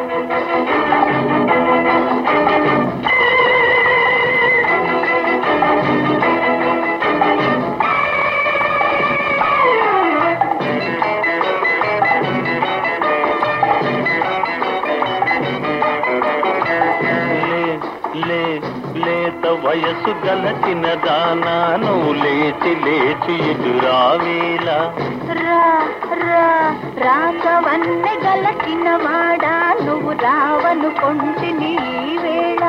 లే లే లేత వయసు గలచిన దానా నువ్వు లేచి లేచి ఎదురావేలా రా రా రాగవన్నె గలచిన వాడా నువ్వు రావను కొంటిని ఈ వేళ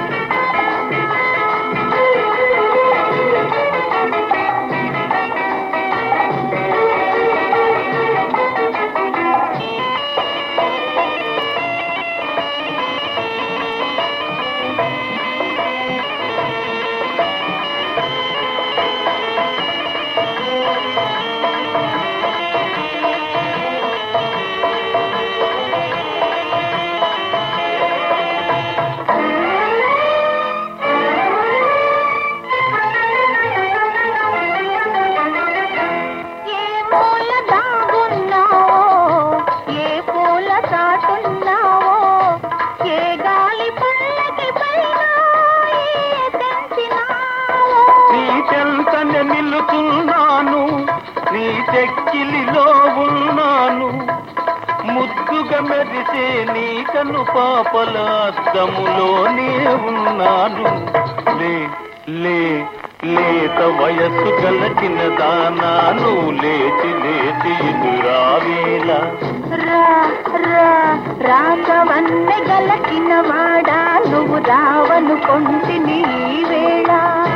ఏ మూల దాగున్నావో ఏ పూల చాటున్నావో ఏ గాలి పల్లకి పైన ఏ తెంచినావో నీ చెంతనే నిలుచున్నాను నీ చెక్కిలిలో ఉన్నాను ముద్దుగా మెరిసే నీ కను పాపల అద్దములోనే ఉన్నాను లే లే లేత వయస్సు గలచిన దానా నువ్వు లేచి లేచి ఎదురావేలా రా రా రాగవన్నె గలచిన వాడా నువ్వు రావను కొంటిని ఈ వేళ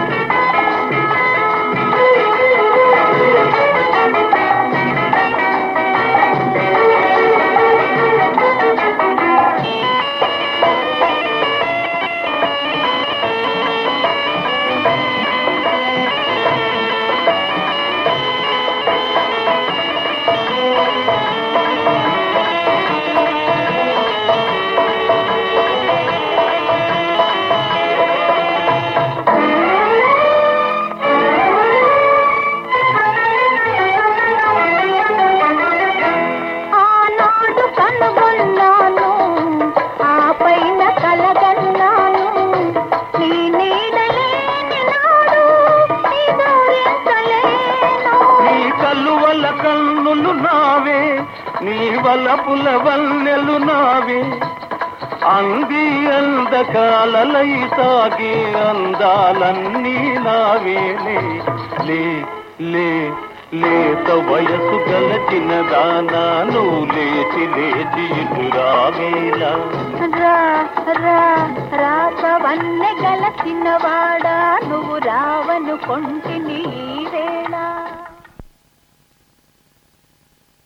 ఆనాడు కనుగొన్నాను ఆ పైన కలగన్నాను నీ నీడలేని నాడు నిదురించలేను నీ కల్లువల కన్నులు నావే నీ వలపుల వన్నెలు నావే అంది అందకాలలై సాగే అందాలన్నీ నావేలే లే లే లేత వయసు గలచిన దానా నువ్వు లేచి లేచి ఇటురావేలా రా రా రాసవన్నె గలచిన వాడా నువ్వు రావను కొంటిని ఈ వేళ